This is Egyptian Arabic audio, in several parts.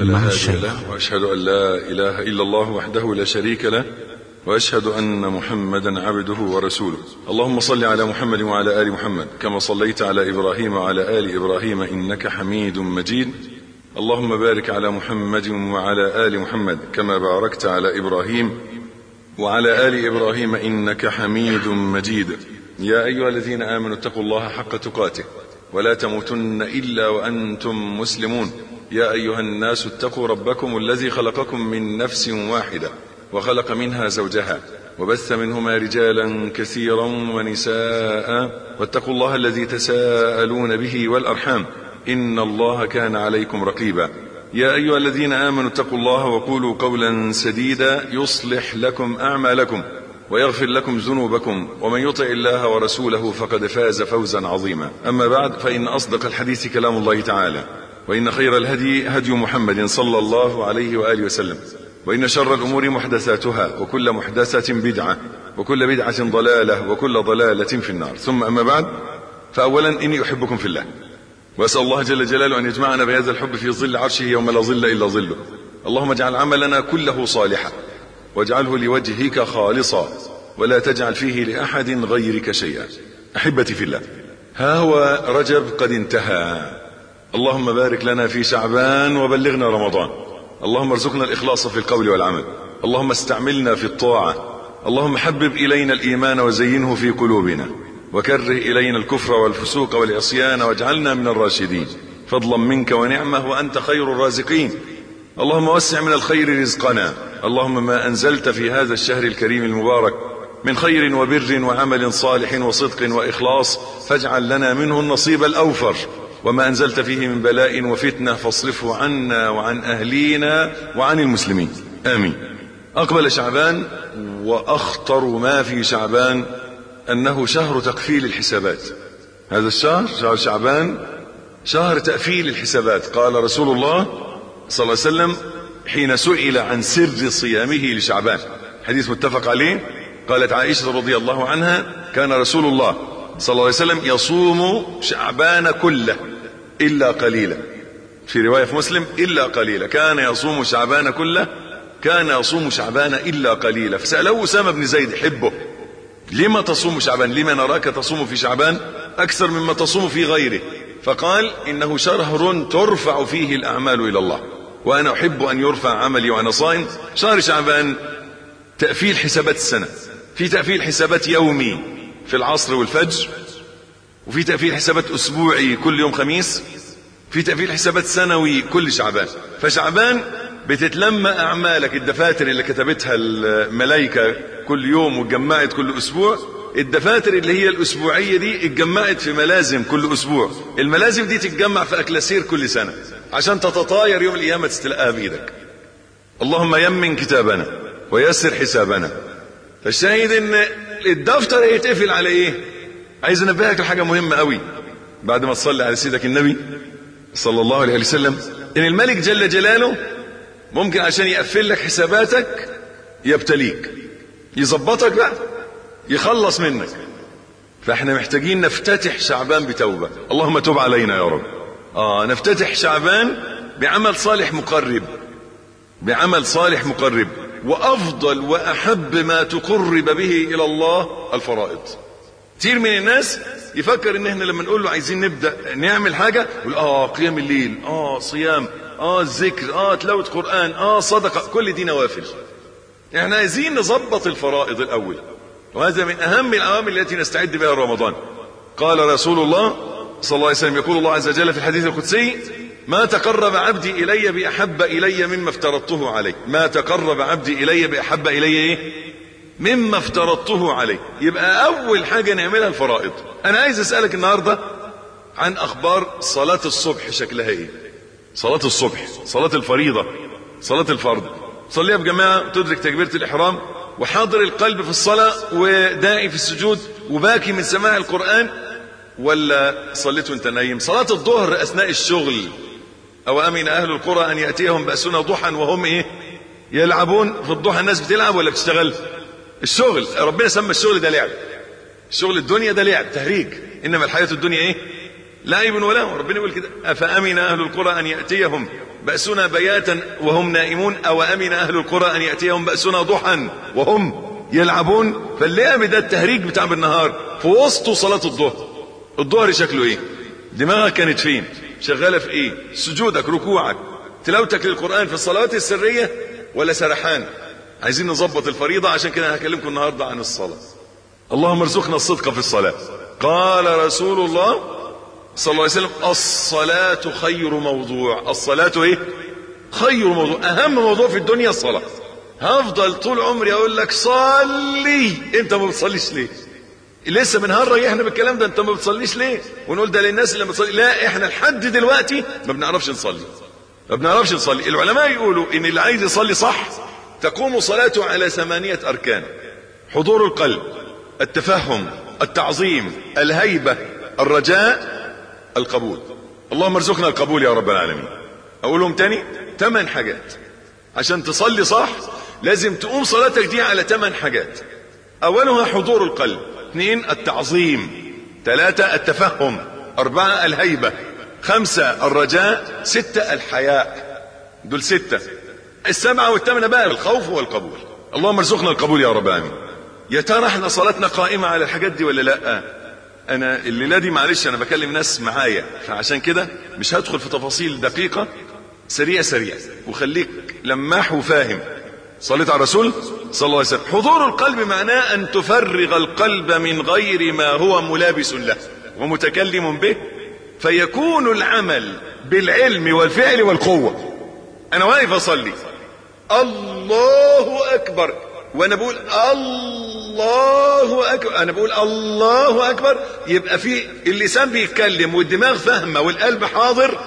فلا مع هادي الشيخ. له وأشهد أن لا إله إلا الله وحده لا شريك له وأشهد أن محمدا عبده ورسوله اللهم صل على محمد وعلى آل محمد كما صليت على إبراهيم وعلى آل إبراهيم إنك حميد مجيد اللهم بارك على محمد وعلى آل محمد كما باركت على إبراهيم وعلى آل إبراهيم إنك حميد مجيد يا أيها الذين آمنوا اتقوا الله حق تقاته ولا تموتن إلا وأنتم مسلمون يا أيها الناس اتقوا ربكم الذي خلقكم من نفس واحدة وخلق منها زوجها وبث منهما رجالا كثيرا ونساء واتقوا الله الذي تساءلون به والأرحام إن الله كان عليكم رقيبا يا أيها الذين آمنوا اتقوا الله وقولوا قولا سديدا يصلح لكم أعمالكم ويغفر لكم ذنوبكم ومن يطع الله ورسوله فقد فاز فوزا عظيما أما بعد فإن أصدق الحديث كلام الله تعالى وإن خير الهدي هدي محمد صلى الله عليه وآله وسلم وإن شر الأمور محدثاتها وكل محدثة بدعة وكل بدعة ضلالة وكل ضلالة في النار ثم أما بعد فأولا إني أحبكم في الله وأسأل الله جل جلاله أن يجمعنا بهذا الحب في ظل عرشه يوم لا ظل إلا ظله اللهم اجعل عملنا كله صالحا واجعله لوجهك خالصا ولا تجعل فيه لأحد غيرك شيئا أحبتي في الله ها هو رجب قد انتهى اللهم بارك لنا في شعبان وبلغنا رمضان اللهم ارزقنا الإخلاص في القول والعمل اللهم استعملنا في الطاعة اللهم حبب إلينا الإيمان وزينه في قلوبنا وكره إلينا الكفر والفسوق والعصيان واجعلنا من الراشدين فضلا منك ونعمة وأنت خير الرازقين اللهم وسع من الخير رزقنا اللهم ما أنزلت في هذا الشهر الكريم المبارك من خير وبر وعمل صالح وصدق وإخلاص فاجعل لنا منه النصيب الأوفر وما أنزلت فيه من بلاء وفتنة فاصرفه عنا وعن أهلينا وعن المسلمين آمين أقبل شعبان وأخطر ما في شعبان أنه شهر تقفيل الحسابات هذا الشهر شهر شعبان شهر تأفيل الحسابات قال رسول الله صلى الله عليه وسلم حين سئل عن سر صيامه لشعبان حديث متفق عليه قالت عائشة رضي الله عنها كان رسول الله صلى الله عليه وسلم يصوم شعبان كله إلا قليلا في رواية في مسلم إلا قليلا كان يصوم شعبان كله كان يصوم شعبان إلا قليلا فسأله أسامة بن زيد حبه لما تصوم شعبان لما نراك تصوم في شعبان أكثر مما تصوم في غيره فقال إنه شهر ترفع فيه الأعمال إلى الله وأنا أحب أن يرفع عملي وأنا صائم شهر شعبان تأفيل حسابات السنة في تأفيل حسابات يومي في العصر والفجر وفي تأفيل حسابات أسبوعي كل يوم خميس في تأفيل حسابات سنوي كل شعبان فشعبان بتتلمى أعمالك الدفاتر اللي كتبتها الملائكة كل يوم واتجمعت كل أسبوع الدفاتر اللي هي الأسبوعية دي اتجمعت في ملازم كل أسبوع الملازم دي تتجمع في أكلاسير كل سنة عشان تتطاير يوم القيامة تستلقاها بإيدك اللهم يمن كتابنا ويسر حسابنا فالشاهد ان الدفتر هيتقفل على ايه عايز انبهك لحاجه مهمه قوي بعد ما تصلي على سيدك النبي صلى الله عليه وسلم ان الملك جل جلاله ممكن عشان يقفل لك حساباتك يبتليك يظبطك بقى يخلص منك فاحنا محتاجين نفتتح شعبان بتوبه اللهم تب علينا يا رب اه نفتتح شعبان بعمل صالح مقرب بعمل صالح مقرب وافضل واحب ما تقرب به الى الله الفرائض كتير من الناس يفكر ان احنا لما نقول له عايزين نبدا نعمل حاجه يقول اه قيام الليل اه صيام اه الذكر اه تلاوه قران اه صدقه كل دي نوافل احنا عايزين نظبط الفرائض الاول وهذا من اهم الاوامر التي نستعد بها رمضان قال رسول الله صلى الله عليه وسلم يقول الله عز وجل في الحديث القدسي ما تقرب عبدي الي باحب الي مما افترضته عليه ما تقرب عبدي الي باحب الي ايه مما افترضته عليه يبقى اول حاجه نعملها الفرائض انا عايز اسالك النهارده عن اخبار صلاه الصبح شكلها ايه صلاه الصبح صلاه الفريضه صلاه الفرض صليها بجماعه تدرك تكبيره الاحرام وحاضر القلب في الصلاه وداعي في السجود وباكي من سماع القران ولا صليت وانت نايم صلاه الظهر اثناء الشغل او امن اهل القرى ان ياتيهم باسنا ضحى وهم ايه يلعبون في الضحى الناس بتلعب ولا بتشتغل الشغل ربنا سمى الشغل ده لعب الشغل الدنيا ده لعب تهريج انما الحياه الدنيا ايه لعب ولهو ربنا يقول كده افامن اهل القرى ان ياتيهم بأسنا بياتا وهم نائمون أو أمن أهل القرى أن يأتيهم بأسنا ضحى وهم يلعبون فاللعب ده التهريج بتاع بالنهار في وسطه صلاة الظهر الظهر شكله ايه دماغك كانت فين شغالة في ايه سجودك ركوعك تلاوتك للقرآن في الصلوات السرية ولا سرحان عايزين نظبط الفريضة عشان كده هكلمكم النهاردة عن الصلاة اللهم ارزقنا الصدق في الصلاة قال رسول الله صلى الله عليه وسلم الصلاة خير موضوع الصلاة ايه خير موضوع اهم موضوع في الدنيا الصلاة هفضل طول عمري اقول لك صلي انت ما بتصليش ليه لسه بنهرج احنا بالكلام ده انت ما بتصليش ليه ونقول ده للناس اللي ما بتصلي لا احنا لحد دلوقتي ما بنعرفش نصلي ما بنعرفش نصلي العلماء يقولوا ان اللي عايز يصلي صح تقوم صلاته على ثمانية اركان حضور القلب التفهم التعظيم الهيبة الرجاء القبول اللهم ارزقنا القبول يا رب العالمين اقولهم تاني ثمان حاجات عشان تصلي صح لازم تقوم صلاتك دي على ثمان حاجات اولها حضور القلب اثنين التعظيم ثلاثة التفهم اربعة الهيبة خمسة الرجاء ستة الحياء دول ستة السبعة والثامنة بقى الخوف والقبول اللهم ارزقنا القبول يا رب العالمين يا ترى احنا صلاتنا قائمة على الحاجات دي ولا لا انا الليلة دي معلش انا بكلم ناس معايا فعشان كده مش هدخل في تفاصيل دقيقة سريع سريع وخليك لماح وفاهم صليت على الرسول صلى الله عليه وسلم حضور القلب معناه ان تفرغ القلب من غير ما هو ملابس له ومتكلم به فيكون العمل بالعلم والفعل والقوة انا واقف اصلي الله اكبر وانا بقول الله اكبر انا بقول الله اكبر يبقى في اللسان بيتكلم والدماغ فاهمه والقلب حاضر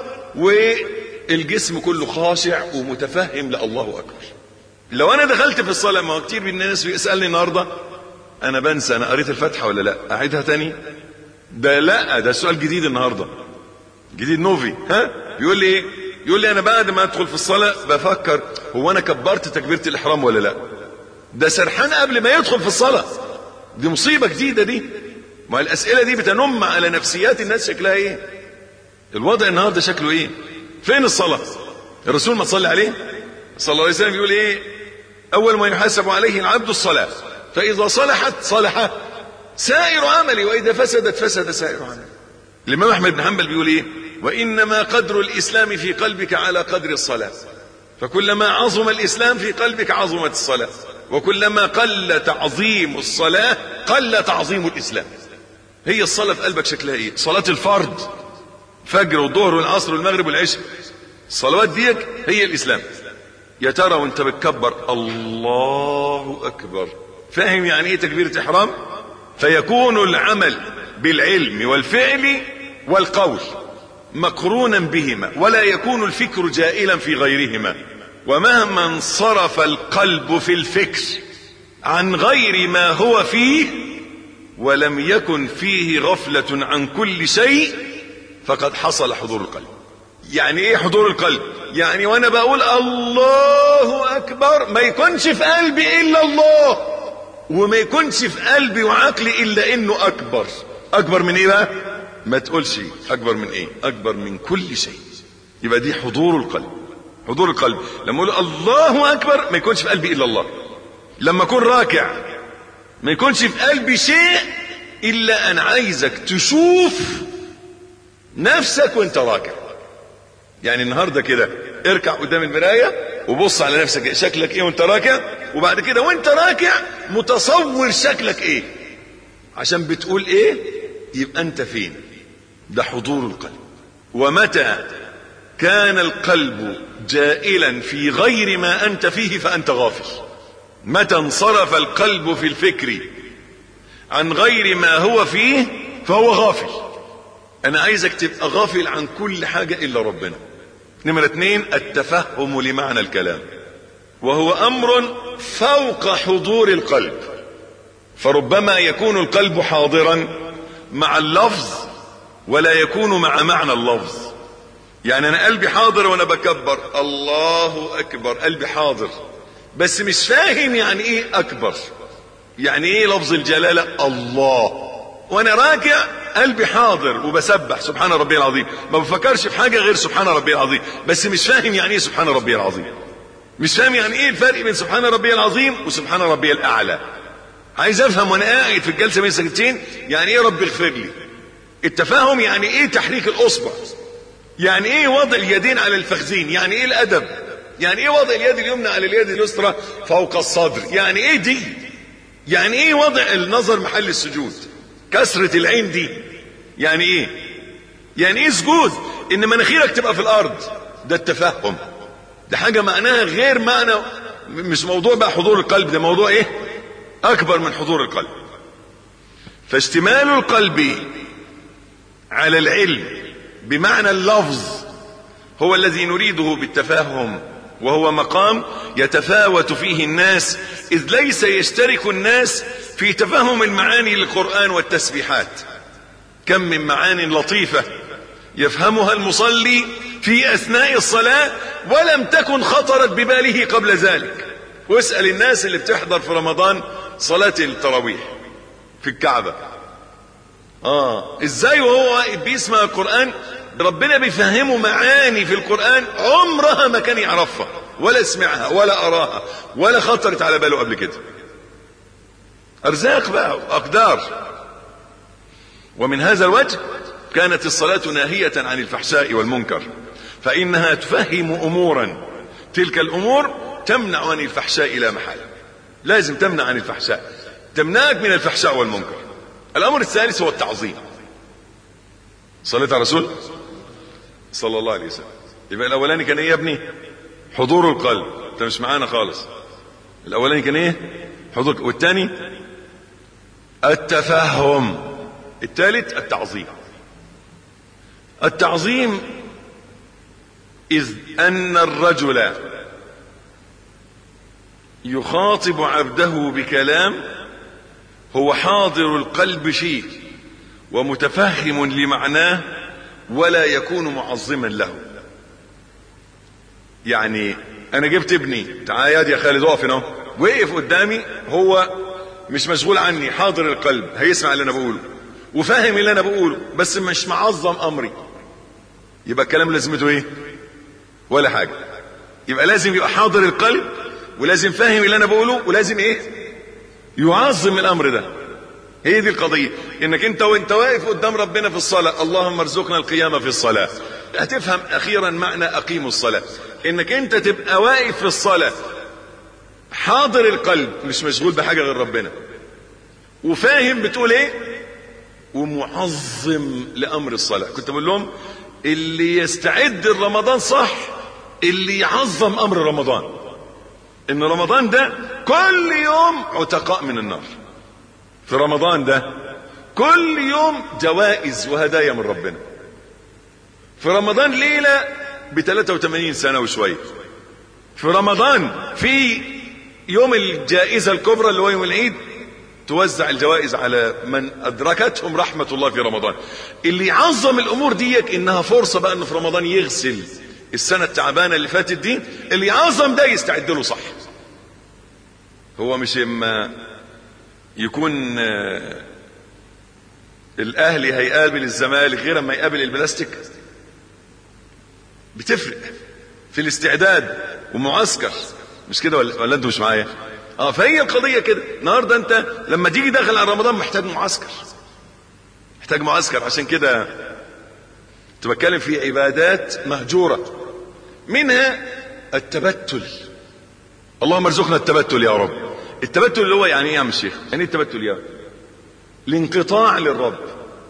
والجسم كله خاشع ومتفهم لله اكبر لو انا دخلت في الصلاه ما هو كتير من الناس بيسالني النهارده انا بنسى انا قريت الفاتحه ولا لا اعيدها تاني ده لا ده سؤال جديد النهارده جديد نوفي ها بيقول لي ايه يقول لي انا بعد ما ادخل في الصلاه بفكر هو انا كبرت تكبيره الاحرام ولا لا ده سرحان قبل ما يدخل في الصلاه دي مصيبه جديده دي ما الاسئله دي بتنم على نفسيات الناس شكلها ايه الوضع النهارده شكله ايه فين الصلاه الرسول ما صلى عليه صلى الله عليه وسلم يقول ايه اول ما يحاسب عليه العبد الصلاه فاذا صلحت صلح سائر عملي واذا فسدت فسد سائر عملي الامام احمد بن حنبل بيقول ايه وانما قدر الاسلام في قلبك على قدر الصلاه فكلما عظم الاسلام في قلبك عظمت الصلاه وكلما قل تعظيم الصلاه قل تعظيم الاسلام هي الصلاه في قلبك شكلها ايه صلاه الفرض فجر والظهر والعصر والمغرب والعشاء الصلوات ديك هي الاسلام يا ترى وانت بتكبر الله اكبر فاهم يعني ايه تكبيره احرام فيكون العمل بالعلم والفعل والقول مقرونا بهما ولا يكون الفكر جائلا في غيرهما ومهما انصرف القلب في الفكر عن غير ما هو فيه ولم يكن فيه غفلة عن كل شيء فقد حصل حضور القلب يعني ايه حضور القلب يعني وانا بقول الله اكبر ما يكونش في قلبي الا الله وما يكونش في قلبي وعقلي الا انه اكبر اكبر من ايه بقى ما تقولش اكبر من ايه اكبر من كل شيء يبقى دي حضور القلب حضور القلب لما اقول الله اكبر ما يكونش في قلبي الا الله لما اكون راكع ما يكونش في قلبي شيء الا انا عايزك تشوف نفسك وانت راكع يعني النهارده كده اركع قدام المرايه وبص على نفسك شكلك ايه وانت راكع وبعد كده وانت راكع متصور شكلك ايه عشان بتقول ايه يبقى انت فين ده حضور القلب ومتى كان القلب جائلا في غير ما انت فيه فانت غافل متى انصرف القلب في الفكر عن غير ما هو فيه فهو غافل انا عايزك تبقى غافل عن كل حاجة الا ربنا نمرة اتنين التفهم لمعنى الكلام وهو امر فوق حضور القلب فربما يكون القلب حاضرا مع اللفظ ولا يكون مع معنى اللفظ يعني انا قلبي حاضر وانا بكبر الله اكبر قلبي حاضر بس مش فاهم يعني ايه اكبر يعني ايه لفظ الجلالة الله وانا راكع قلبي حاضر وبسبح سبحان ربي العظيم ما بفكرش في حاجة غير سبحان ربي العظيم بس مش فاهم يعني ايه سبحان ربي العظيم مش فاهم يعني ايه الفرق بين سبحان ربي العظيم وسبحان ربي الاعلى عايز افهم وانا قاعد في الجلسة بين سكتين يعني ايه رب اغفر لي التفاهم يعني ايه تحريك الاصبع يعني ايه وضع اليدين على الفخذين يعني ايه الادب يعني ايه وضع اليد اليمنى على اليد اليسرى فوق الصدر يعني ايه دي يعني ايه وضع النظر محل السجود كسرة العين دي يعني ايه يعني ايه سجود ان مناخيرك تبقى في الارض ده التفهم ده حاجة معناها غير معنى مش موضوع بقى حضور القلب ده موضوع ايه اكبر من حضور القلب فاشتمال القلب على العلم بمعنى اللفظ هو الذي نريده بالتفاهم وهو مقام يتفاوت فيه الناس إذ ليس يشترك الناس في تفهم المعاني للقرآن والتسبيحات كم من معان لطيفة يفهمها المصلي في أثناء الصلاة ولم تكن خطرت بباله قبل ذلك واسأل الناس اللي بتحضر في رمضان صلاة التراويح في الكعبة آه ازاي وهو بيسمع القرآن ربنا بيفهمه معاني في القرآن عمرها ما كان يعرفها ولا سمعها ولا أراها ولا خطرت على باله قبل كده أرزاق بقى أقدار ومن هذا الوجه كانت الصلاة ناهية عن الفحشاء والمنكر فإنها تفهم أمورا تلك الأمور تمنع عن الفحشاء لا محالة لازم تمنع عن الفحشاء تمنعك من الفحشاء والمنكر الأمر الثالث هو التعظيم صليت على الرسول صلى الله عليه وسلم يبقى الاولاني كان ايه يا ابني حضور القلب انت مش معانا خالص الاولاني كان ايه حضور والثاني التفهم الثالث التعظيم التعظيم اذ ان الرجل يخاطب عبده بكلام هو حاضر القلب شيء ومتفهم لمعناه ولا يكون معظما له يعني انا جبت ابني تعال يا خالد اقف هنا وقف قدامي هو مش مشغول عني حاضر القلب هيسمع اللي انا بقوله وفاهم اللي انا بقوله بس مش معظم امري يبقى الكلام لازمته ايه ولا حاجه يبقى لازم يبقى حاضر القلب ولازم فاهم اللي انا بقوله ولازم ايه يعظم الامر ده هي دي القضية انك انت وانت واقف قدام ربنا في الصلاة اللهم ارزقنا القيامة في الصلاة هتفهم اخيرا معنى اقيموا الصلاة انك انت تبقى واقف في الصلاة حاضر القلب مش مشغول بحاجة غير ربنا وفاهم بتقول ايه ومعظم لامر الصلاة كنت بقول لهم اللي يستعد لرمضان صح اللي يعظم امر رمضان ان رمضان ده كل يوم عتقاء من النار في رمضان ده كل يوم جوائز وهدايا من ربنا في رمضان ليلة ب 83 سنة وشوية في رمضان في يوم الجائزة الكبرى اللي هو يوم العيد توزع الجوائز على من أدركتهم رحمة الله في رمضان اللي يعظم الأمور ديك إنها فرصة بقى إنه في رمضان يغسل السنة التعبانة اللي فاتت دي اللي يعظم ده يستعد له صح هو مش اما يكون الاهلي هيقابل الزمالك غير ما يقابل البلاستيك بتفرق في الاستعداد ومعسكر مش كده ولا, ولا انتوا مش معايا اه فهي القضيه كده النهارده انت لما تيجي داخل على رمضان محتاج معسكر محتاج معسكر عشان كده كنت بتكلم في عبادات مهجوره منها التبتل اللهم ارزقنا التبتل يا رب التبتل اللي هو يعني ايه يا عم الشيخ يعني ايه التبتل يا الانقطاع للرب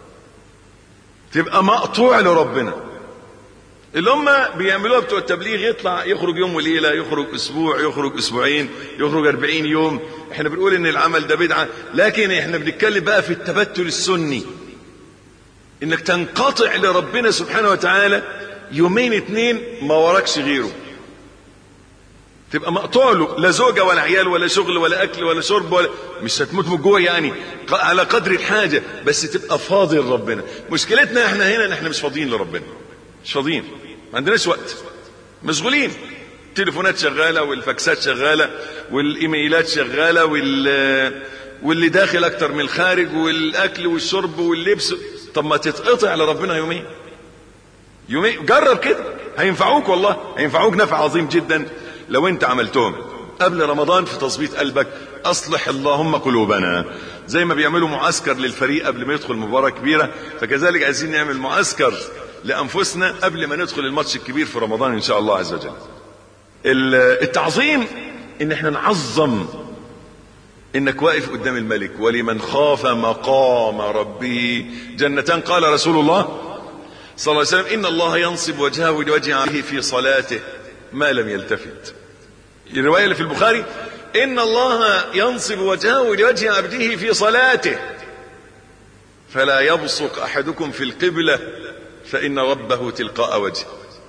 تبقى مقطوع لربنا اللي هم بيعملوها بتوع التبليغ يطلع يخرج يوم وليلة يخرج اسبوع يخرج اسبوعين يخرج اربعين يوم احنا بنقول ان العمل ده بدعة لكن احنا بنتكلم بقى في التبتل السني انك تنقطع لربنا سبحانه وتعالى يومين اتنين ما وراكش غيره تبقى مقطوع له لا زوجة ولا عيال ولا شغل ولا أكل ولا شرب ولا مش هتموت من الجوع يعني على قدر الحاجة بس تبقى فاضي لربنا مشكلتنا احنا هنا ان احنا مش فاضيين لربنا مش فاضيين ما عندناش وقت مشغولين التليفونات شغالة والفاكسات شغالة والإيميلات شغالة وال واللي داخل أكتر من الخارج والأكل والشرب واللبس طب ما تتقطع لربنا يومين يومين جرب كده هينفعوك والله هينفعوك نفع عظيم جدا لو انت عملتهم قبل رمضان في تظبيط قلبك اصلح اللهم قلوبنا زي ما بيعملوا معسكر للفريق قبل ما يدخل مباراة كبيرة فكذلك عايزين نعمل معسكر لانفسنا قبل ما ندخل الماتش الكبير في رمضان ان شاء الله عز وجل التعظيم ان احنا نعظم انك واقف قدام الملك ولمن خاف مقام ربه جنتان قال رسول الله صلى الله عليه وسلم ان الله ينصب وجهه لوجه عبده في صلاته ما لم يلتفت الروايه اللي في البخاري ان الله ينصب وجهه لوجه عبده في صلاته فلا يبصق احدكم في القبله فان ربه تلقاء وجهه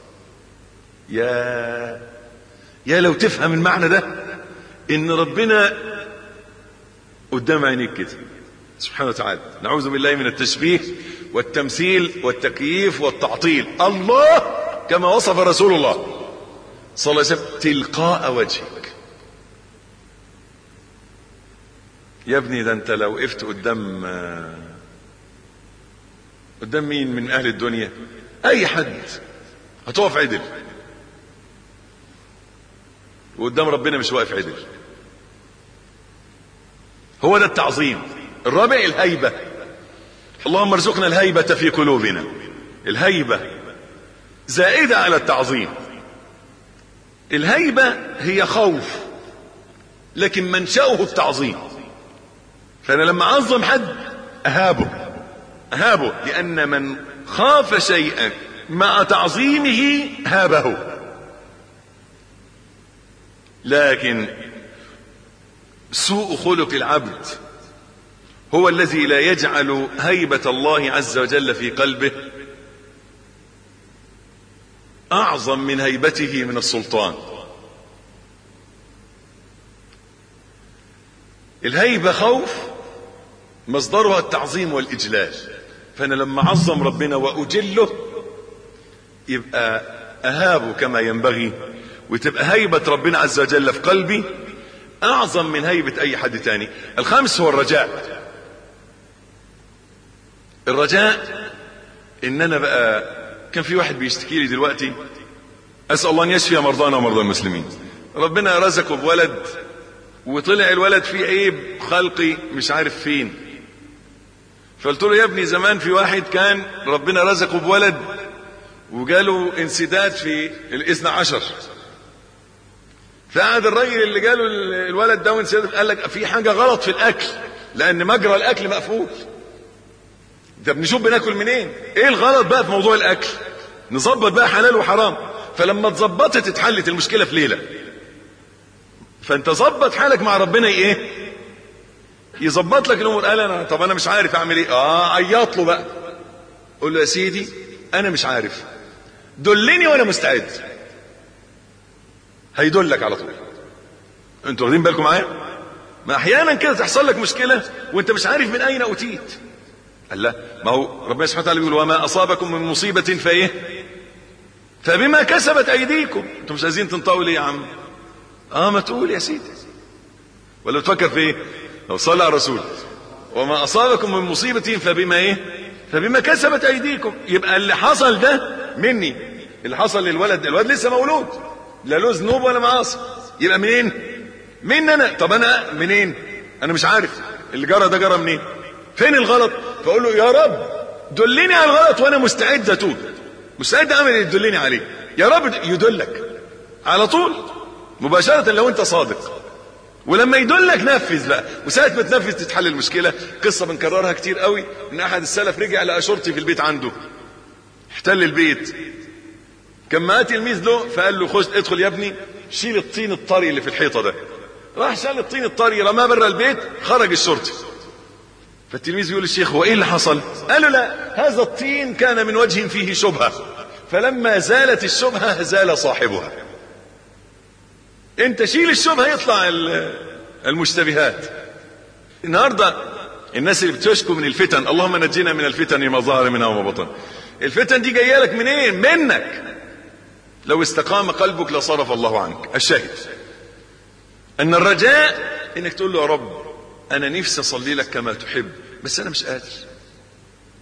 يا يا لو تفهم المعنى ده ان ربنا قدام عينيك كده سبحانه وتعالى نعوذ بالله من التشبيه والتمثيل والتكييف والتعطيل الله كما وصف رسول الله صلى الله عليه وسلم تلقاء وجهك يا ابني ده انت لو وقفت قدام قدام مين من اهل الدنيا اي حد هتقف عدل وقدام ربنا مش واقف عدل هو ده التعظيم الرابع الهيبة اللهم ارزقنا الهيبة في قلوبنا الهيبة زائدة على التعظيم الهيبة هي خوف لكن منشأه التعظيم فأنا لما أعظم حد أهابه أهابه لأن من خاف شيئا مع تعظيمه هابه لكن سوء خلق العبد هو الذي لا يجعل هيبة الله عز وجل في قلبه أعظم من هيبته من السلطان الهيبة خوف مصدرها التعظيم والإجلال فأنا لما أعظم ربنا وأجله يبقى أهابه كما ينبغي وتبقى هيبة ربنا عز وجل في قلبي أعظم من هيبة أي حد تاني الخامس هو الرجاء الرجاء إن أنا بقى كان في واحد بيشتكي لي دلوقتي أسأل الله أن يشفي مرضانا ومرضى المسلمين ربنا رزقه بولد وطلع الولد فيه عيب خلقي مش عارف فين فقلت له يا ابني زمان في واحد كان ربنا رزقه بولد وجاله انسداد في الاثنى عشر فقعد الراجل اللي جاله الولد ده وانسداد قال لك في حاجة غلط في الأكل لأن مجرى الأكل مقفول ده بنشوف بناكل منين ايه الغلط بقى في موضوع الأكل نظبط بقى حلال وحرام فلما اتظبطت اتحلت المشكلة في ليلة فانت ظبط حالك مع ربنا ايه يظبط لك الامور قال انا طب انا مش عارف اعمل ايه اه عيط له بقى قول له يا سيدي انا مش عارف دلني وانا مستعد هيدلك على طول انتوا واخدين بالكم معايا ما احيانا كده تحصل لك مشكله وانت مش عارف من اين اوتيت قال لا ما هو ربنا سبحانه وتعالى بيقول وما اصابكم من مصيبه فايه فبما كسبت ايديكم انتوا مش عايزين تنطقوا ليه يا عم اه ما تقول يا سيدي ولا تفكر في ايه لو صلى على الرسول وما اصابكم من مصيبه فبما ايه فبما كسبت ايديكم يبقى اللي حصل ده مني اللي حصل للولد الولد لسه مولود لا له ذنوب ولا معاصي يبقى منين من انا طب انا منين انا مش عارف اللي جرى ده جرى منين فين الغلط فاقول له يا رب دلني على الغلط وانا مستعد اتوب مستعد اعمل اللي تدلني عليه يا رب يدلك على طول مباشرة لو انت صادق ولما يدلك نفذ بقى وساعة ما تنفذ تتحل المشكلة قصة بنكررها كتير قوي ان احد السلف رجع لقى شرطي في البيت عنده احتل البيت كان معاه تلميذ له فقال له خش ادخل يا ابني شيل الطين الطري اللي في الحيطة ده راح شال الطين الطري رماه بره البيت خرج الشرطي فالتلميذ بيقول للشيخ هو ايه اللي حصل قال له لا هذا الطين كان من وجه فيه شبهة فلما زالت الشبهة زال صاحبها انت شيل الشبهة يطلع المشتبهات النهاردة الناس اللي بتشكو من الفتن اللهم نجينا من الفتن ما ظهر منها وما بطن الفتن دي جايه لك منين منك لو استقام قلبك لصرف الله عنك الشاهد ان الرجاء انك تقول له يا رب انا نفسي اصلي لك كما تحب بس انا مش قادر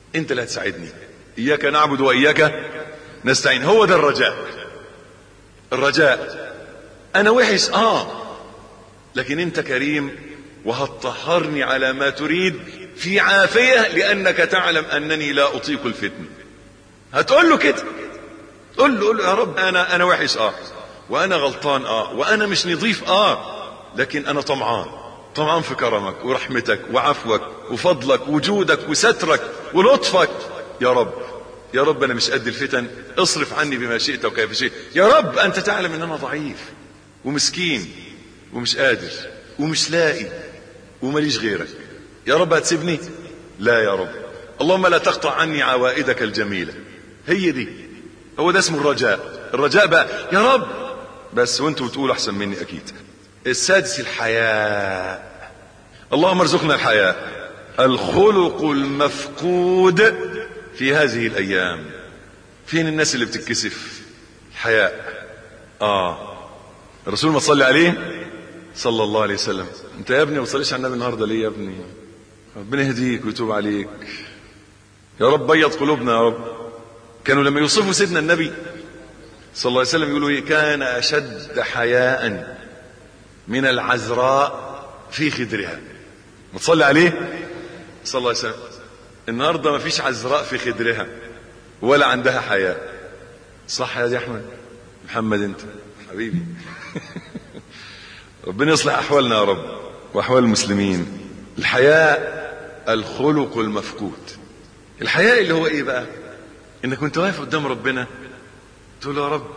انت اللي هتساعدني اياك نعبد واياك نستعين هو ده الرجاء الرجاء انا وحش اه لكن انت كريم وهتطهرني على ما تريد في عافية لانك تعلم انني لا اطيق الفتن هتقول له كده قول له قول له يا رب انا انا وحش اه وانا غلطان اه وانا مش نظيف اه لكن انا طمعان طمعان في كرمك ورحمتك وعفوك وفضلك وجودك وسترك ولطفك يا رب يا رب انا مش قد الفتن اصرف عني بما شئت وكيف شئت يا رب انت تعلم ان انا ضعيف ومسكين ومش قادر ومش لاقي ومليش غيرك يا رب هتسيبني لا يا رب اللهم لا تقطع عني عوائدك الجميلة هي دي هو ده اسمه الرجاء الرجاء بقى يا رب بس وانتوا بتقولوا احسن مني اكيد السادس الحياء اللهم ارزقنا الحياء الخلق المفقود في هذه الايام فين الناس اللي بتتكسف الحياء اه الرسول ما تصلي عليه صلى الله عليه وسلم انت يا ابني ما تصليش على النبي النهارده ليه يا ابني ربنا يهديك ويتوب عليك يا رب بيض قلوبنا يا رب كانوا لما يوصفوا سيدنا النبي صلى الله عليه وسلم يقولوا ايه كان اشد حياء من العذراء في خدرها ما تصلي عليه صلى الله عليه وسلم النهارده ما فيش عذراء في خدرها ولا عندها حياء صح يا دي احمد محمد انت حبيبي ربنا يصلح احوالنا يا رب واحوال المسلمين الحياء الخلق المفقود الحياء اللي هو ايه بقى انك كنت واقف قدام ربنا تقول له يا رب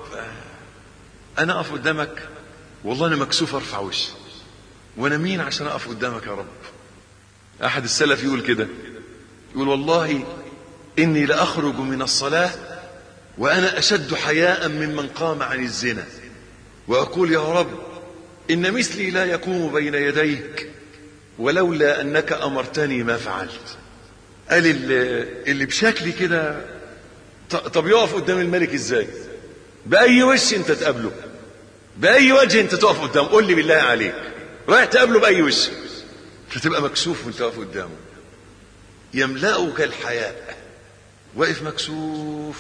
انا اقف قدامك والله انا مكسوف ارفع وشي وانا مين عشان اقف قدامك يا رب احد السلف يقول كده يقول والله اني لاخرج من الصلاه وانا اشد حياء ممن قام عن الزنا واقول يا رب ان مثلي لا يقوم بين يديك ولولا انك امرتني ما فعلت قال اللي, اللي بشكلي كده طب يقف قدام الملك ازاي باي وش انت تقابله باي وجه انت تقف قدامه قول لي بالله عليك رايح تقابله باي وش فتبقى مكسوف وانت واقف قدامه يملأك الحياء واقف مكسوف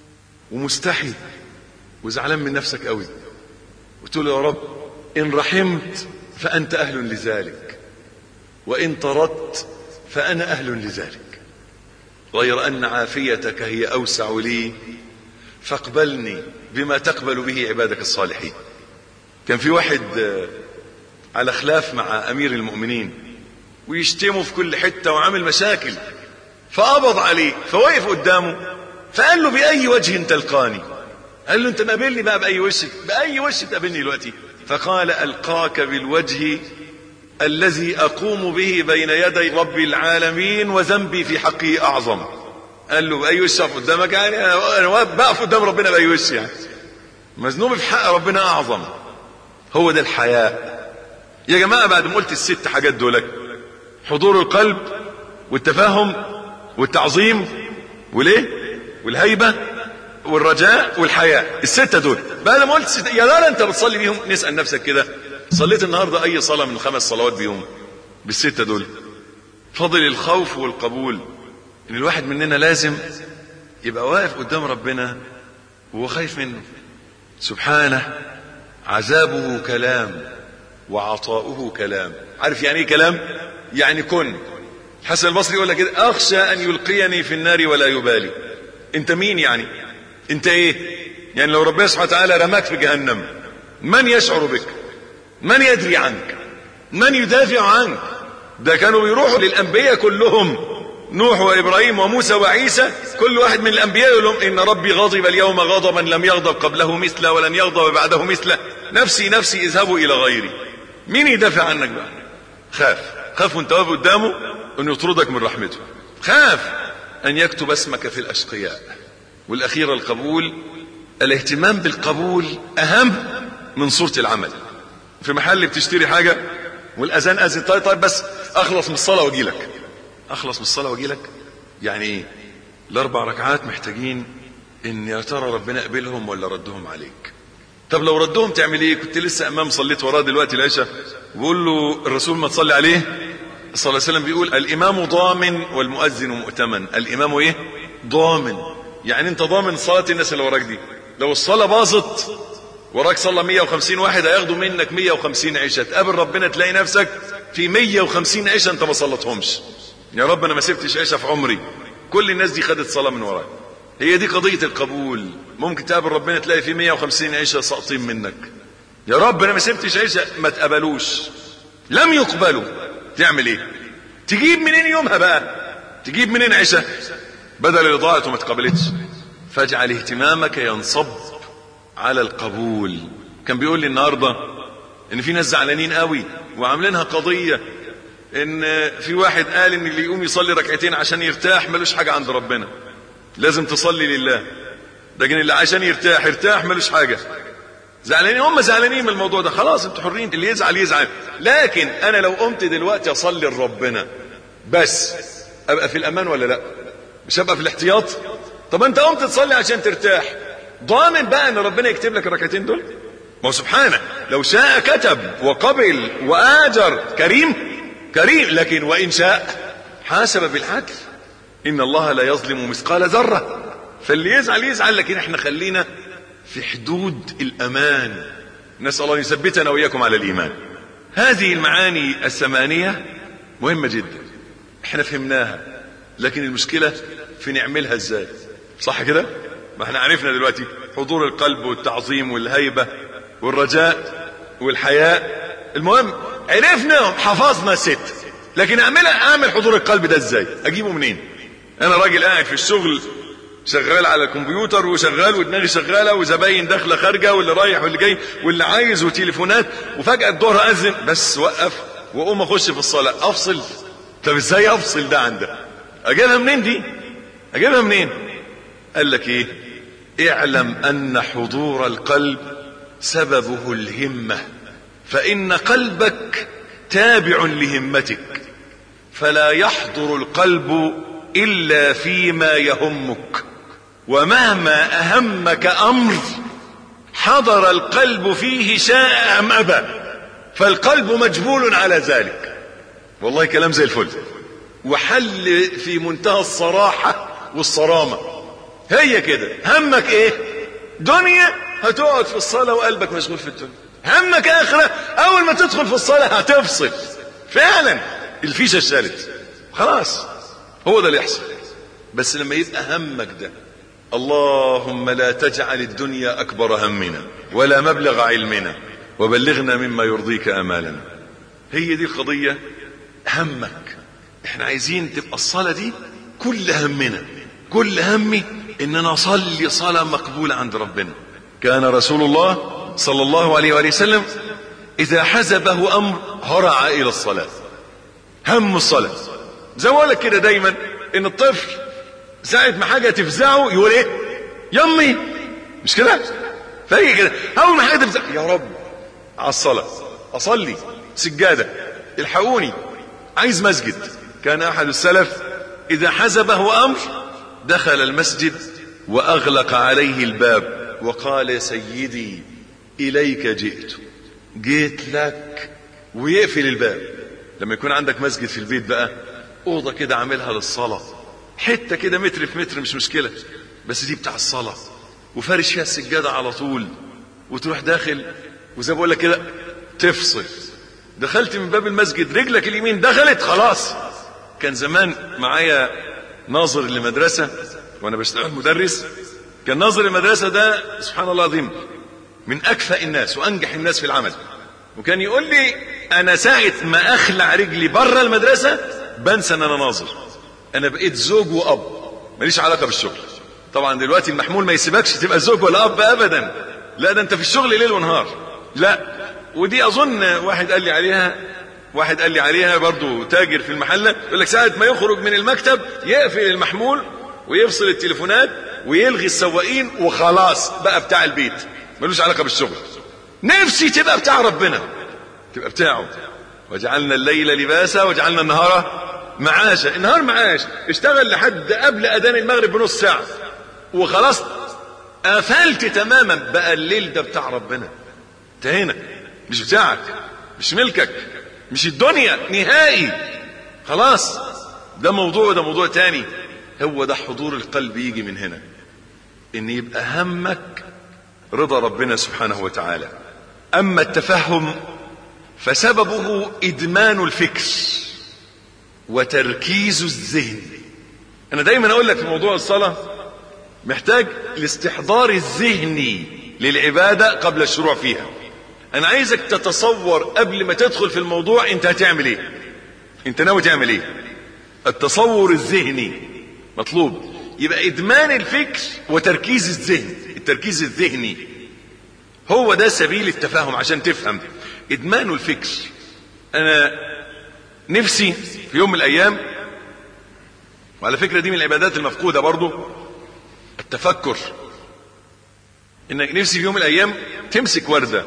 ومستحي وزعلان من نفسك قوي وتقول يا رب ان رحمت فانت اهل لذلك وان طردت فانا اهل لذلك غير ان عافيتك هي اوسع لي فاقبلني بما تقبل به عبادك الصالحين كان في واحد على خلاف مع امير المؤمنين ويشتمه في كل حته وعامل مشاكل فقبض عليه فوقف قدامه فقال له باي وجه تلقاني قال له انت مقابلني بقى باي وش باي وش تقابلني دلوقتي فقال القاك بالوجه الذي اقوم به بين يدي رب العالمين وذنبي في حقه اعظم قال له باي وش اقف قدامك يعني انا بقف قدام ربنا باي وش يعني مذنوب في حق ربنا اعظم هو ده الحياء يا جماعه بعد ما قلت الست حاجات دولك حضور القلب والتفاهم والتعظيم وليه والهيبه والرجاء والحياء الستة دول بعد ما قلت ستة يا لا انت بتصلي بيهم نسأل نفسك كده صليت النهاردة اي صلاة من الخمس صلوات بيهم بالستة دول فضل الخوف والقبول ان الواحد مننا لازم يبقى واقف قدام ربنا وهو خايف منه سبحانه عذابه كلام وعطاؤه كلام عارف يعني ايه كلام يعني كن حسن البصري يقول لك كده اخشى ان يلقيني في النار ولا يبالي انت مين يعني انت ايه يعني لو ربنا سبحانه وتعالى رماك في جهنم من يشعر بك من يدري عنك من يدافع عنك ده كانوا بيروحوا للانبياء كلهم نوح وابراهيم وموسى وعيسى كل واحد من الانبياء يقول لهم ان ربي غضب اليوم غضبا لم يغضب قبله مثله ولن يغضب بعده مثله نفسي نفسي اذهبوا الى غيري مين يدافع عنك بقى خاف خاف وانت واقف قدامه انه يطردك من رحمته خاف ان يكتب اسمك في الاشقياء والاخير القبول الاهتمام بالقبول اهم من صورة العمل في محل بتشتري حاجة والاذان اذن طيب طيب بس اخلص من الصلاة واجي لك اخلص من الصلاة واجي لك يعني ايه الاربع ركعات محتاجين ان يا ترى ربنا قبلهم ولا ردهم عليك طب لو ردهم تعمل ايه كنت لسه امام صليت وراه دلوقتي العشاء بقول له الرسول ما تصلي عليه صلى الله عليه وسلم بيقول الامام ضامن والمؤذن مؤتمن الامام ايه ضامن يعني انت ضامن صلاة الناس اللي وراك دي لو الصلاة باظت وراك صلى 150 واحد هياخدوا منك 150 عيشة تقابل ربنا تلاقي نفسك في 150 عيشة انت ما صلتهمش يا رب انا ما سبتش عيشة في عمري كل الناس دي خدت صلاة من وراك هي دي قضية القبول ممكن تقابل ربنا تلاقي في 150 عيشة ساقطين منك يا رب انا ما سبتش عيشة ما تقبلوش لم يقبلوا تعمل ايه تجيب منين يومها بقى تجيب منين عيشة بدل اللي ضاعت وما اتقبلتش فاجعل اهتمامك ينصب على القبول كان بيقول لي النهارده ان في ناس زعلانين قوي وعاملينها قضيه ان في واحد قال ان اللي يقوم يصلي ركعتين عشان يرتاح ملوش حاجه عند ربنا لازم تصلي لله لكن اللي عشان يرتاح يرتاح ملوش حاجه زعلانين هم زعلانين من الموضوع ده خلاص انتوا حرين اللي يزعل يزعل لكن انا لو قمت دلوقتي اصلي لربنا بس ابقى في الامان ولا لا مش هبقى في الاحتياط طب انت قمت تصلي عشان ترتاح ضامن بقى ان ربنا يكتب لك الركعتين دول ما هو سبحانه لو شاء كتب وقبل واجر كريم كريم لكن وان شاء حاسب بالعدل ان الله لا يظلم مثقال ذره فاللي يزعل يزعل لكن احنا خلينا في حدود الامان نسال الله يثبتنا واياكم على الايمان هذه المعاني الثمانيه مهمه جدا احنا فهمناها لكن المشكله في نعملها ازاي صح كده ما احنا عرفنا دلوقتي حضور القلب والتعظيم والهيبة والرجاء والحياء المهم عرفنا حفظنا ست لكن اعملها اعمل حضور القلب ده ازاي اجيبه منين انا راجل قاعد في الشغل شغال على الكمبيوتر وشغال ودماغي شغاله وزباين داخله خارجه واللي رايح واللي جاي واللي عايز وتليفونات وفجاه الظهر اذن بس وقف واقوم اخش في الصلاه افصل طب ازاي افصل ده عن ده اجيبها منين دي اجيبها منين قال لك ايه اعلم ان حضور القلب سببه الهمه فان قلبك تابع لهمتك فلا يحضر القلب الا فيما يهمك ومهما اهمك امر حضر القلب فيه شاء ام ابى فالقلب مجبول على ذلك والله كلام زي الفل وحل في منتهى الصراحه والصرامه هي كده همك ايه دنيا هتقعد في الصلاة وقلبك مشغول في الدنيا همك اخرة اول ما تدخل في الصلاة هتفصل فعلا الفيشة اشتغلت خلاص هو ده اللي يحصل بس لما يبقى همك ده اللهم لا تجعل الدنيا اكبر همنا ولا مبلغ علمنا وبلغنا مما يرضيك امالنا هي دي القضية همك احنا عايزين تبقى الصلاة دي كل همنا كل همي ان انا اصلي صلاة مقبولة عند ربنا كان رسول الله صلى الله عليه وآله وسلم اذا حزبه امر هرع الى الصلاة هم الصلاة زي ما لك كده دايما ان الطفل ساعة ما حاجة تفزعه يقول ايه يمي مش كده فهي كده اول ما حاجة تفزعه يا رب على الصلاة اصلي سجادة الحقوني عايز مسجد كان احد السلف اذا حزبه امر دخل المسجد واغلق عليه الباب وقال يا سيدي اليك جئت جيت لك ويقفل الباب لما يكون عندك مسجد في البيت بقى اوضه كده عاملها للصلاه حته كده متر في متر مش مشكله بس دي بتاع الصلاه وفارش فيها السجاده على طول وتروح داخل وزي ما بقول لك كده تفصل دخلت من باب المسجد رجلك اليمين دخلت خلاص كان زمان معايا ناظر لمدرسة وانا بشتغل مدرس كان ناظر المدرسة ده سبحان الله العظيم من اكفأ الناس وانجح الناس في العمل وكان يقول لي انا ساعة ما اخلع رجلي بره المدرسة بنسى ان انا ناظر انا بقيت زوج واب ماليش علاقة بالشغل طبعا دلوقتي المحمول ما يسيبكش تبقى زوج ولا اب ابدا لا ده انت في الشغل ليل ونهار لا ودي اظن واحد قال لي عليها واحد قال لي عليها برضو تاجر في المحله يقول لك ساعه ما يخرج من المكتب يقفل المحمول ويفصل التليفونات ويلغي السواقين وخلاص بقى بتاع البيت ملوش علاقه بالشغل نفسي تبقى بتاع ربنا تبقى بتاعه وجعلنا الليل لباسا وجعلنا النهار معاشا النهار معاش اشتغل لحد قبل اذان المغرب بنص ساعه وخلاص قفلت تماما بقى الليل ده بتاع ربنا انتهينا مش بتاعك مش ملكك مش الدنيا نهائي خلاص ده موضوع وده موضوع تاني هو ده حضور القلب يجي من هنا ان يبقى همك رضا ربنا سبحانه وتعالى اما التفهم فسببه ادمان الفكر وتركيز الذهن انا دايما اقول لك في موضوع الصلاه محتاج الاستحضار الذهني للعباده قبل الشروع فيها انا عايزك تتصور قبل ما تدخل في الموضوع انت هتعمل ايه انت ناوي تعمل ايه التصور الذهني مطلوب يبقى ادمان الفكر وتركيز الذهن التركيز الذهني هو ده سبيل التفاهم عشان تفهم ادمان الفكر انا نفسي في يوم من الايام وعلى فكرة دي من العبادات المفقودة برضو التفكر انك نفسي في يوم من الايام تمسك وردة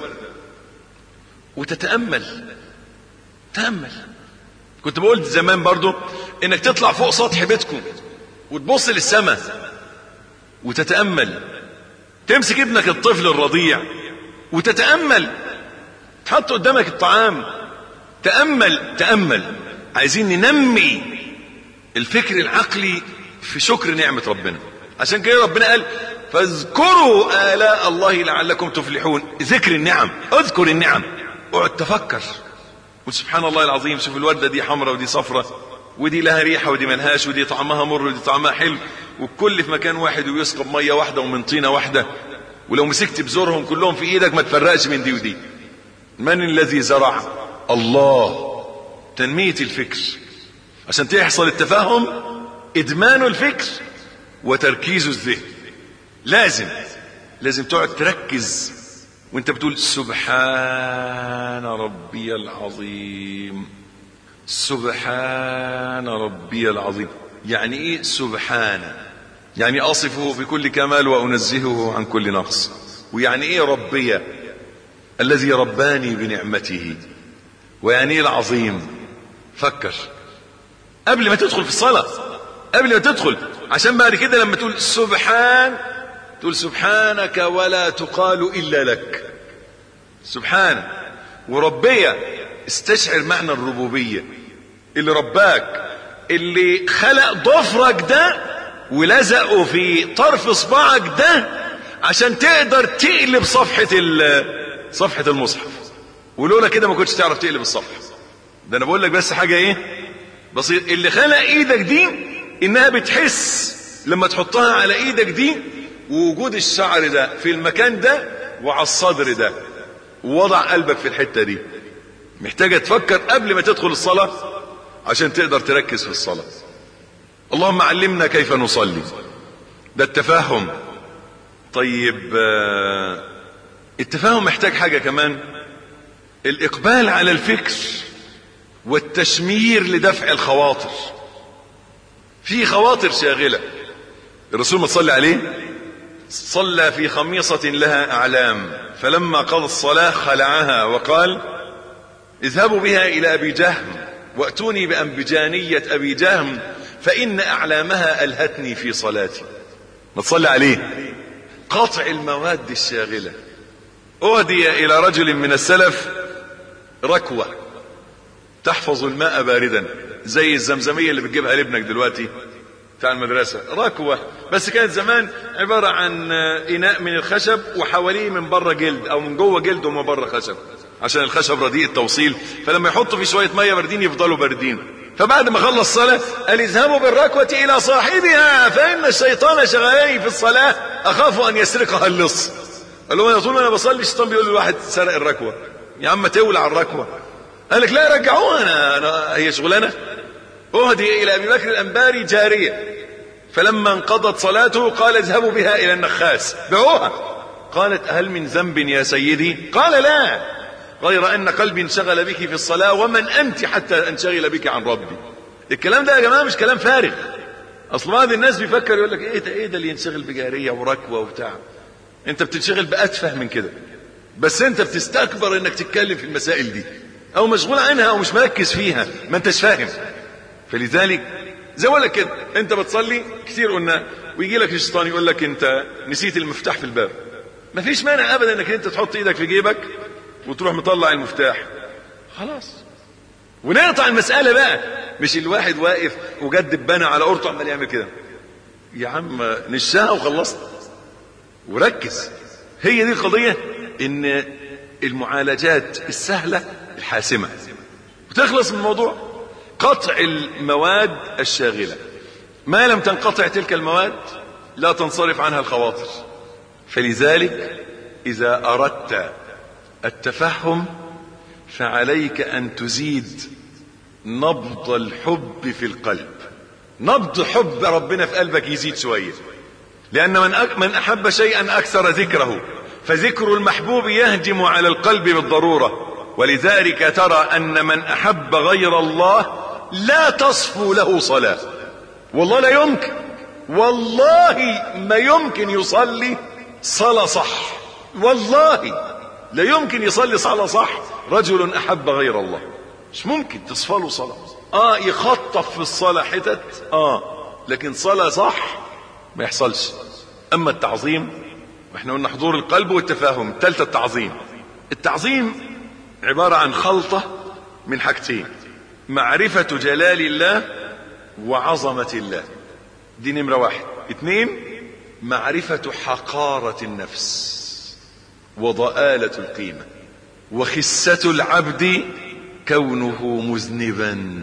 وتتأمل تأمل كنت بقول زمان برضو انك تطلع فوق سطح بيتكم وتبص للسماء وتتأمل تمسك ابنك الطفل الرضيع وتتأمل تحط قدامك الطعام تأمل تأمل عايزين ننمي الفكر العقلي في شكر نعمة ربنا عشان كده ربنا قال فاذكروا آلاء الله لعلكم تفلحون ذكر النعم اذكر النعم اقعد تفكر وسبحان الله العظيم شوف الوردة دي حمراء ودي صفرة ودي لها ريحة ودي ملهاش ودي طعمها مر ودي طعمها حلو والكل في مكان واحد ويسقب مية واحدة ومن طينة واحدة ولو مسكت بزورهم كلهم في ايدك ما تفرقش من دي ودي من الذي زرع الله تنمية الفكر عشان تحصل التفاهم ادمان الفكر وتركيز الذهن لازم لازم تقعد تركز وانت بتقول سبحان ربي العظيم سبحان ربي العظيم يعني ايه سبحان يعني اصفه بكل كمال وانزهه عن كل نقص ويعني ايه ربي الذي رباني بنعمته ويعني ايه العظيم فكر قبل ما تدخل في الصلاة قبل ما تدخل عشان بعد كده لما تقول سبحان تقول سبحانك ولا تقال إلا لك سبحان وربية استشعر معنى الربوبية اللي رباك اللي خلق ضفرك ده ولزقه في طرف صباعك ده عشان تقدر تقلب صفحة صفحة المصحف ولولا كده ما كنتش تعرف تقلب الصفحة ده انا بقول لك بس حاجة ايه بسيط اللي خلق ايدك دي انها بتحس لما تحطها على ايدك دي ووجود الشعر ده في المكان ده وعلى الصدر ده ووضع قلبك في الحتة دي محتاجة تفكر قبل ما تدخل الصلاة عشان تقدر تركز في الصلاة اللهم علمنا كيف نصلي ده التفاهم طيب التفاهم محتاج حاجة كمان الإقبال على الفكر والتشمير لدفع الخواطر في خواطر شاغلة الرسول ما تصلي عليه صلى في خميصة لها أعلام فلما قضى الصلاة خلعها وقال اذهبوا بها إلى أبي جهم وأتوني بأنبجانية أبي جهم فإن أعلامها ألهتني في صلاتي ما تصلي عليه قطع المواد الشاغلة أهدي إلى رجل من السلف ركوة تحفظ الماء باردا زي الزمزمية اللي بتجيبها لابنك دلوقتي بتاع المدرسة ركوة بس كانت زمان عبارة عن إناء من الخشب وحواليه من بره جلد أو من جوه جلد ومن بره خشب عشان الخشب رديء التوصيل فلما يحطوا فيه شوية مية باردين يفضلوا باردين فبعد ما خلص صلاة قال اذهبوا بالركوة إلى صاحبها فإن الشيطان شغالي في الصلاة أخاف أن يسرقها اللص قال له طول ما أنا بصلي الشيطان بيقول للواحد سرق الركوة يا عم تولع الركوة قال لك لا رجعوها أنا, أنا هي شغلانة أهدي إلى أبي بكر الأنباري جارية فلما انقضت صلاته قال اذهبوا بها إلى النخاس بعوها قالت هل من ذنب يا سيدي قال لا غير أن قلبي انشغل بك في الصلاة ومن أنت حتى أنشغل بك عن ربي الكلام ده يا جماعة مش كلام فارغ أصل بعض الناس بيفكر يقول لك إيه ده إيه ده اللي ينشغل بجارية وركوة وبتاع أنت بتنشغل بأتفه من كده بس أنت بتستكبر إنك تتكلم في المسائل دي أو مشغول عنها أو مش مركز فيها ما أنتش فاهم فلذلك زي ما لك كده أنت بتصلي كتير قلنا ويجي لك الشيطان يقول لك أنت نسيت المفتاح في الباب مفيش مانع أبدا إنك أنت تحط إيدك في جيبك وتروح مطلع المفتاح خلاص ونقطع المسألة بقى مش الواحد واقف وجد دبانة على قرطه عمال يعمل كده يا عم نشاها وخلصنا وركز هي دي القضية ان المعالجات السهلة الحاسمة وتخلص من الموضوع قطع المواد الشاغلة ما لم تنقطع تلك المواد لا تنصرف عنها الخواطر فلذلك إذا أردت التفهم فعليك أن تزيد نبض الحب في القلب نبض حب ربنا في قلبك يزيد شوية لأن من من أحب شيئا أكثر ذكره فذكر المحبوب يهجم على القلب بالضرورة ولذلك ترى أن من أحب غير الله لا تصفو له صلاة والله لا يمكن والله ما يمكن يصلي صلاة صح والله لا يمكن يصلي صلاة صح رجل أحب غير الله مش ممكن تصفى له صلاة اه يخطف في الصلاة حتت اه لكن صلاة صح ما يحصلش اما التعظيم واحنا قلنا حضور القلب والتفاهم ثالثة التعظيم التعظيم عبارة عن خلطة من حاجتين معرفة جلال الله وعظمة الله دي نمرة واحد اتنين معرفة حقارة النفس وضآلة القيمة وخسة العبد كونه مذنبا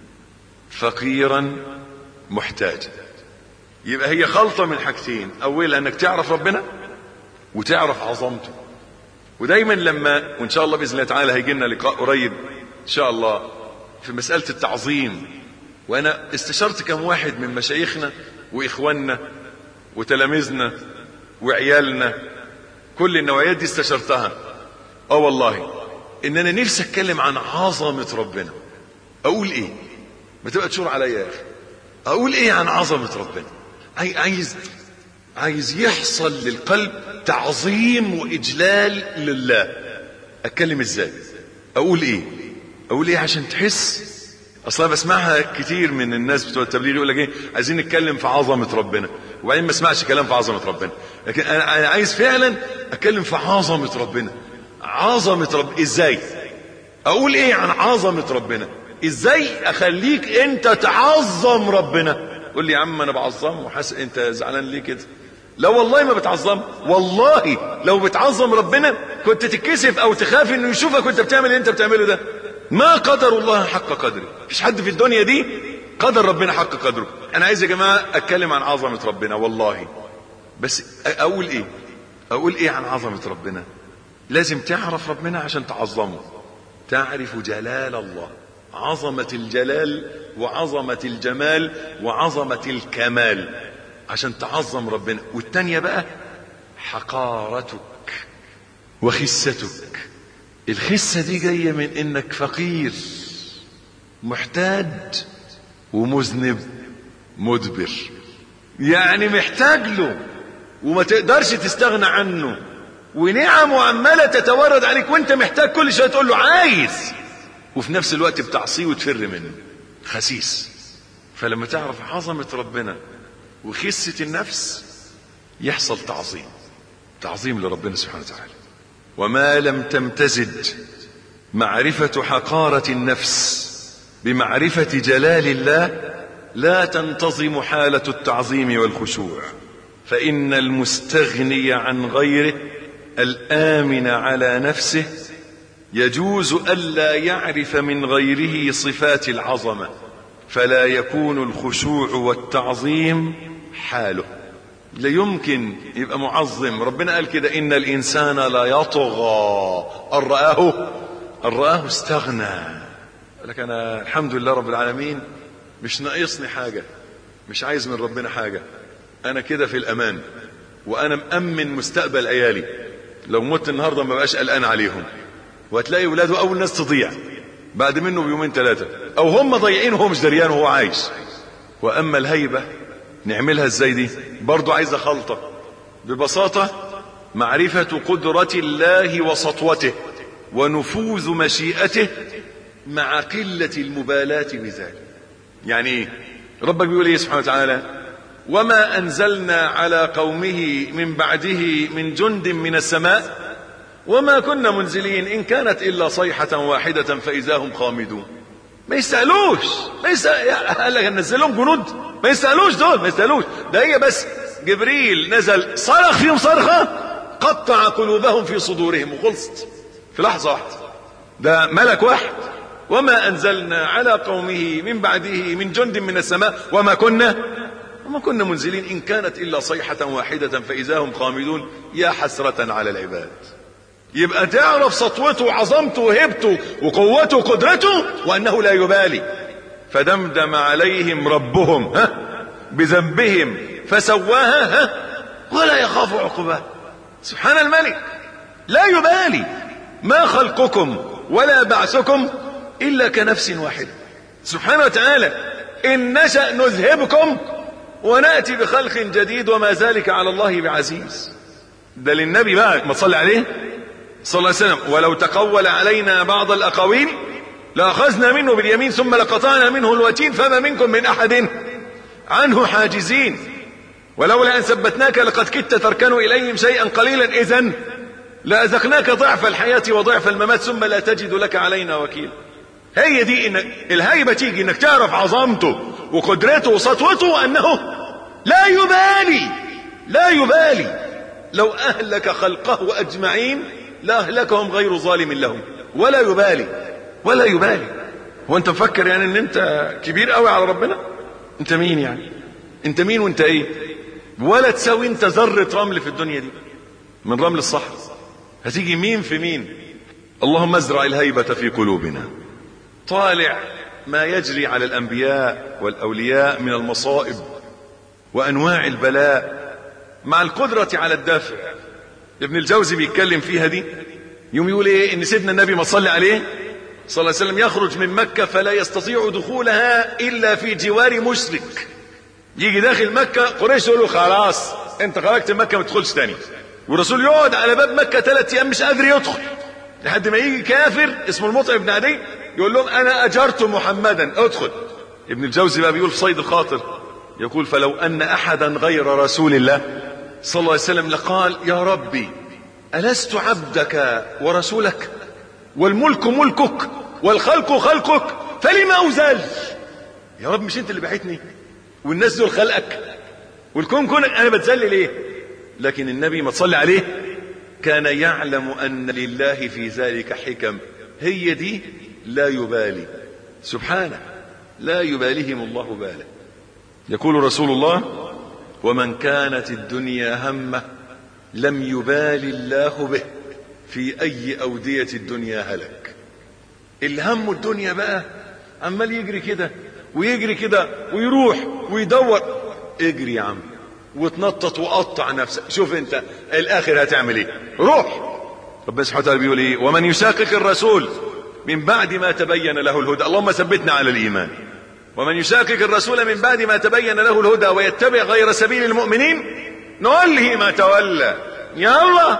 فقيرا محتاجا يبقى هي خلطة من حاجتين اولا انك تعرف ربنا وتعرف عظمته ودايما لما وان شاء الله باذن الله تعالى هيجي لنا لقاء قريب ان شاء الله في مسألة التعظيم وانا استشرت كم واحد من مشايخنا واخواننا وتلاميذنا وعيالنا كل النوعيات دي استشرتها اه والله ان انا نفسي اتكلم عن عظمة ربنا اقول ايه ما تبقى تشور عليا يا اخي اقول ايه عن عظمة ربنا عايز عايز يحصل للقلب تعظيم واجلال لله اتكلم ازاي اقول ايه اقول ايه عشان تحس اصلا بسمعها كتير من الناس بتوع التبليغ يقول لك ايه عايزين نتكلم في عظمه ربنا وبعدين ما اسمعش كلام في عظمه ربنا لكن انا انا عايز فعلا اتكلم في عظمه ربنا عظمه رب ازاي اقول ايه عن عظمه ربنا ازاي اخليك انت تعظم ربنا قول لي يا عم انا بعظمه وحاسس انت زعلان ليه كده لا والله ما بتعظم والله لو بتعظم ربنا كنت تتكسف او تخاف انه يشوفك وانت بتعمل اللي انت بتعمله ده ما قدر الله حق قدره مفيش حد في الدنيا دي قدر ربنا حق قدره انا عايز يا جماعه اتكلم عن عظمه ربنا والله بس اقول ايه اقول ايه عن عظمه ربنا لازم تعرف ربنا عشان تعظمه تعرف جلال الله عظمه الجلال وعظمه الجمال وعظمه الكمال عشان تعظم ربنا والتانية بقى حقارتك وخستك الخسة دي جاية من انك فقير محتاج ومذنب مدبر يعني محتاج له وما تقدرش تستغنى عنه ونعمه عمالة تتورد عليك وانت محتاج كل شوية تقول له عايز وفي نفس الوقت بتعصيه وتفر منه خسيس فلما تعرف عظمة ربنا وخسة النفس يحصل تعظيم تعظيم لربنا سبحانه وتعالى وما لم تمتزج معرفة حقارة النفس بمعرفة جلال الله لا تنتظم حالة التعظيم والخشوع فإن المستغني عن غيره الآمن على نفسه يجوز ألا يعرف من غيره صفات العظمة فلا يكون الخشوع والتعظيم حاله لا يمكن يبقى معظم ربنا قال كده إن الإنسان لا يطغى أن رآه أن رآه استغنى لك أنا الحمد لله رب العالمين مش ناقصني حاجة مش عايز من ربنا حاجة أنا كده في الأمان وأنا مأمن مستقبل عيالي لو مت النهاردة ما بقاش قلقان عليهم وهتلاقي ولاده أول ناس تضيع بعد منه بيومين ثلاثة أو هم ضايعين وهو مش دريان وهو عايش وأما الهيبة نعملها ازاي دي برضو عايزة خلطة ببساطة معرفة قدرة الله وسطوته ونفوذ مشيئته مع قلة المبالاة بذلك يعني ايه ربك بيقول ايه سبحانه وتعالى وما انزلنا على قومه من بعده من جند من السماء وما كنا منزلين ان كانت الا صيحة واحدة فاذا هم خامدون ما يستاهلوش ما يستاهل قال لك نزل لهم جنود ما يستاهلوش دول ما يستاهلوش ده هي بس جبريل نزل صرخ فيهم صرخه قطع قلوبهم في صدورهم وخلصت في لحظه واحده ده ملك واحد وما انزلنا على قومه من بعده من جند من السماء وما كنا وما كنا منزلين ان كانت الا صيحه واحده فاذا هم خامدون يا حسره على العباد يبقى تعرف سطوته وعظمته وهبته وقوته وقدرته وانه لا يبالي فدمدم عليهم ربهم ها بذنبهم فسواها ها ولا يخاف عقباه سبحان الملك لا يبالي ما خلقكم ولا بعثكم الا كنفس واحده سبحانه وتعالى ان نشا نذهبكم وناتي بخلق جديد وما ذلك على الله بعزيز ده للنبي بقى ما تصلي عليه صلى الله عليه وسلم ولو تقول علينا بعض الأقاويل لأخذنا منه باليمين ثم لقطعنا منه الوتين فما منكم من أحد عنه حاجزين ولولا أن ثبتناك لقد كدت تركن إليهم شيئا قليلا إذا لأذقناك ضعف الحياة وضعف الممات ثم لا تجد لك علينا وكيل هي دي إنك الهيبة تيجي إنك تعرف عظمته وقدرته وسطوته وأنه لا يبالي لا يبالي لو أهلك خلقه أجمعين لأهلكهم غير ظالم لهم ولا يبالي ولا يبالي هو انت مفكر يعني ان انت كبير قوي على ربنا انت مين يعني انت مين وانت ايه ولا تساوي انت ذرة رمل في الدنيا دي من رمل الصحراء هتيجي مين في مين اللهم ازرع الهيبة في قلوبنا طالع ما يجري على الانبياء والاولياء من المصائب وانواع البلاء مع القدرة على الدافع ابن الجوزي بيتكلم فيها دي يوم يقول ايه ان سيدنا النبي ما صلى عليه صلى الله عليه وسلم يخرج من مكة فلا يستطيع دخولها الا في جوار مشرك يجي داخل مكة قريش يقول له خلاص انت خرجت من مكة ما تدخلش تاني والرسول يقعد على باب مكة ثلاث ايام مش قادر يدخل لحد ما يجي كافر اسمه المطعم بن عدي يقول لهم انا اجرت محمدا ادخل ابن الجوزي بقى بيقول في صيد الخاطر يقول فلو ان احدا غير رسول الله صلى الله عليه وسلم لقال يا ربي ألست عبدك ورسولك والملك ملكك والخلق خلقك فلما أزال يا رب مش انت اللي بعتني والناس دول خلقك والكون كونك انا بتذل ليه لكن النبي ما تصلي عليه كان يعلم ان لله في ذلك حكم هي دي لا يبالي سبحانه لا يباليهم الله بالا يقول رسول الله ومن كانت الدنيا همه لم يبال الله به في اي اوديه الدنيا هلك الهم الدنيا بقى عمال يجري كده ويجري كده ويروح ويدور اجري يا عم وتنطط وقطع نفسك شوف انت الاخر هتعمل ايه روح ربنا سبحانه وتعالى بيقول ايه ومن يشاقق الرسول من بعد ما تبين له الهدى اللهم ثبتنا على الايمان ومن يشاقق الرسول من بعد ما تبين له الهدى ويتبع غير سبيل المؤمنين نوله ما تولى يا الله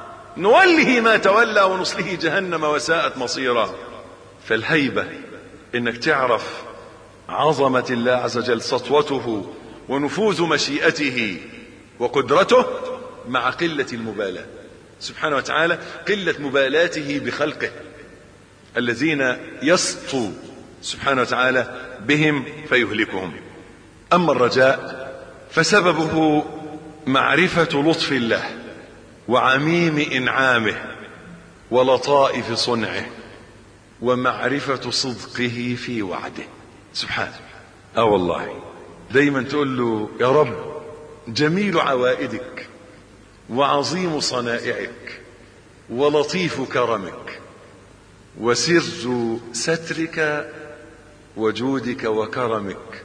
نوله ما تولى ونصله جهنم وساءت مصيرا فالهيبة انك تعرف عظمة الله عز وجل سطوته ونفوذ مشيئته وقدرته مع قلة المبالاة سبحانه وتعالى قلة مبالاته بخلقه الذين يسطو سبحانه وتعالى بهم فيهلكهم أما الرجاء فسببه معرفة لطف الله وعميم إنعامه ولطائف صنعه ومعرفة صدقه في وعده سبحانه اه والله دايما تقول له يا رب جميل عوائدك وعظيم صنائعك ولطيف كرمك وسر سترك وجودك وكرمك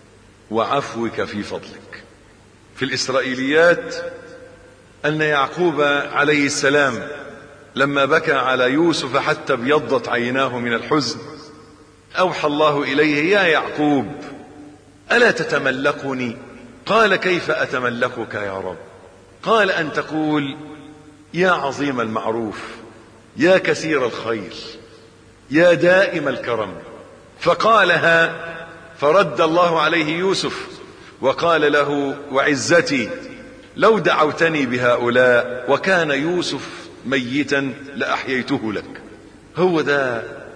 وعفوك في فضلك في الإسرائيليات أن يعقوب عليه السلام لما بكى على يوسف حتى ابيضت عيناه من الحزن أوحى الله إليه يا يعقوب ألا تتملقني قال كيف أتملقك يا رب قال أن تقول يا عظيم المعروف يا كثير الخير يا دائم الكرم فقالها فرد الله عليه يوسف وقال له وعزتي لو دعوتني بهؤلاء وكان يوسف ميتا لأحييته لك هو ده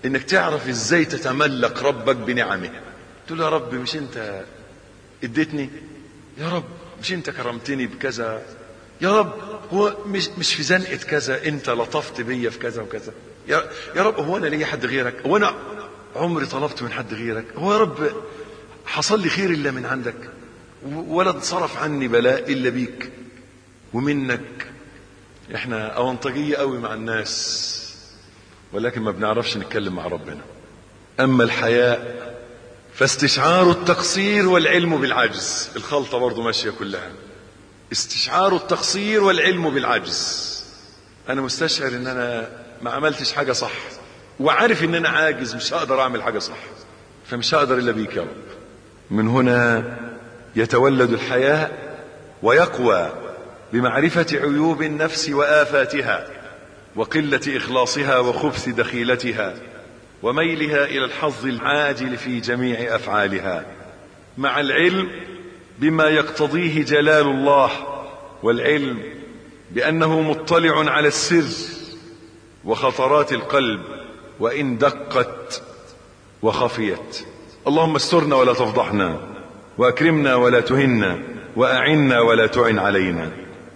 انك تعرف ازاي تتملك ربك بنعمه تقول يا رب مش انت اديتني يا رب مش انت كرمتني بكذا يا رب هو مش مش في زنقه كذا انت لطفت بيا في كذا وكذا يا يا رب هو انا ليا حد غيرك هو انا عمري طلبت من حد غيرك هو يا رب حصل لي خير الا من عندك ولا انصرف عني بلاء الا بيك ومنك احنا اونطجيه قوي مع الناس ولكن ما بنعرفش نتكلم مع ربنا اما الحياء فاستشعار التقصير والعلم بالعجز الخلطه برضو ماشيه كلها استشعار التقصير والعلم بالعجز انا مستشعر ان انا ما عملتش حاجه صح وعارف ان انا عاجز مش هقدر اعمل حاجه صح فمش هقدر الا بيك يا رب من هنا يتولد الحياء ويقوى بمعرفه عيوب النفس وافاتها وقله اخلاصها وخبث دخيلتها وميلها الى الحظ العاجل في جميع افعالها مع العلم بما يقتضيه جلال الله والعلم بانه مطلع على السر وخطرات القلب وان دقت وخفيت اللهم استرنا ولا تفضحنا واكرمنا ولا تهنا واعنا ولا تعن علينا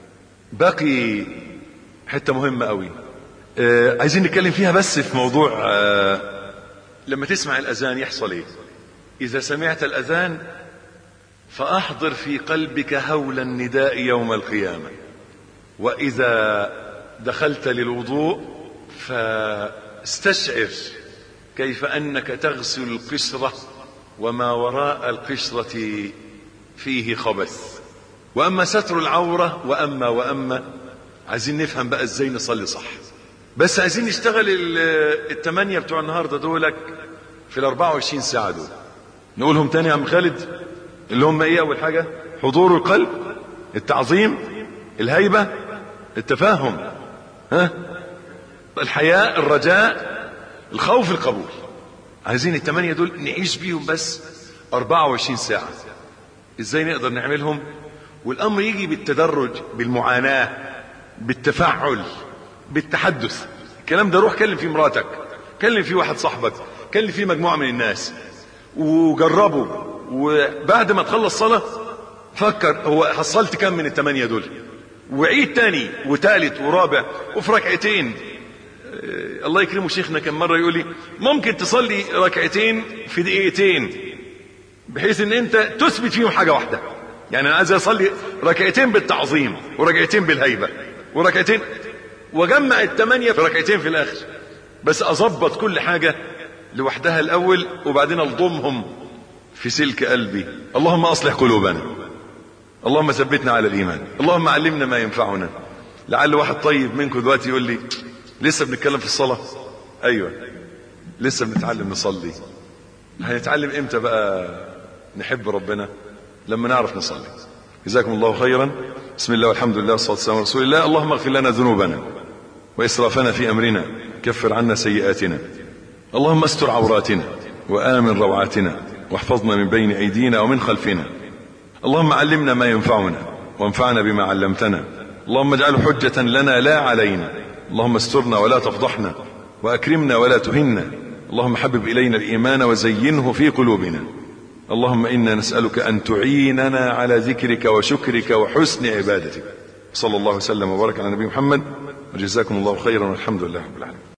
باقي حته مهمه قوي آه عايزين نتكلم فيها بس في موضوع آه لما تسمع الاذان يحصل ايه اذا سمعت الاذان فاحضر في قلبك هول النداء يوم القيامه واذا دخلت للوضوء فاستشعر كيف انك تغسل القشره وما وراء القشره فيه خبث واما ستر العوره واما واما عايزين نفهم بقى ازاي نصلي صح بس عايزين نشتغل الثمانيه بتوع النهارده دولك في ال 24 ساعه دول نقولهم تاني يا عم خالد اللي هم ايه اول حاجه حضور القلب التعظيم الهيبه التفاهم ها الحياء الرجاء الخوف القبول عايزين الثمانيه دول نعيش بيهم بس 24 ساعه ازاي نقدر نعملهم والامر يجي بالتدرج بالمعاناه بالتفعل بالتحدث الكلام ده روح كلم فيه مراتك كلم فيه واحد صاحبك كلم فيه مجموعه من الناس وجربه وبعد ما تخلص صلاه فكر هو حصلت كم من الثمانيه دول وعيد تاني وتالت ورابع وفي ركعتين الله يكرمه شيخنا كان مره يقول لي ممكن تصلي ركعتين في دقيقتين بحيث ان انت تثبت فيهم حاجه واحده يعني انا عايز اصلي ركعتين بالتعظيم وركعتين بالهيبه وركعتين واجمع الثمانيه في ركعتين في الاخر بس اظبط كل حاجه لوحدها الاول وبعدين الضمهم في سلك قلبي اللهم اصلح قلوبنا اللهم ثبتنا على الايمان اللهم علمنا ما ينفعنا لعل واحد طيب منكم دلوقتي يقول لي لسه بنتكلم في الصلاه ايوه لسه بنتعلم نصلي هنتعلم امتى بقى نحب ربنا لما نعرف نصلي جزاكم الله خيرا بسم الله والحمد لله والصلاه والسلام على رسول الله اللهم اغفر لنا ذنوبنا واسرافنا في امرنا كفر عنا سيئاتنا اللهم استر عوراتنا وامن روعاتنا واحفظنا من بين ايدينا ومن خلفنا اللهم علمنا ما ينفعنا وانفعنا بما علمتنا اللهم اجعله حجه لنا لا علينا اللهم استرنا ولا تفضحنا واكرمنا ولا تهنا اللهم حبب الينا الايمان وزينه في قلوبنا اللهم انا نسالك ان تعيننا على ذكرك وشكرك وحسن عبادتك صلى الله وسلم وبارك على نبي محمد وجزاكم الله خيرا والحمد لله رب العالمين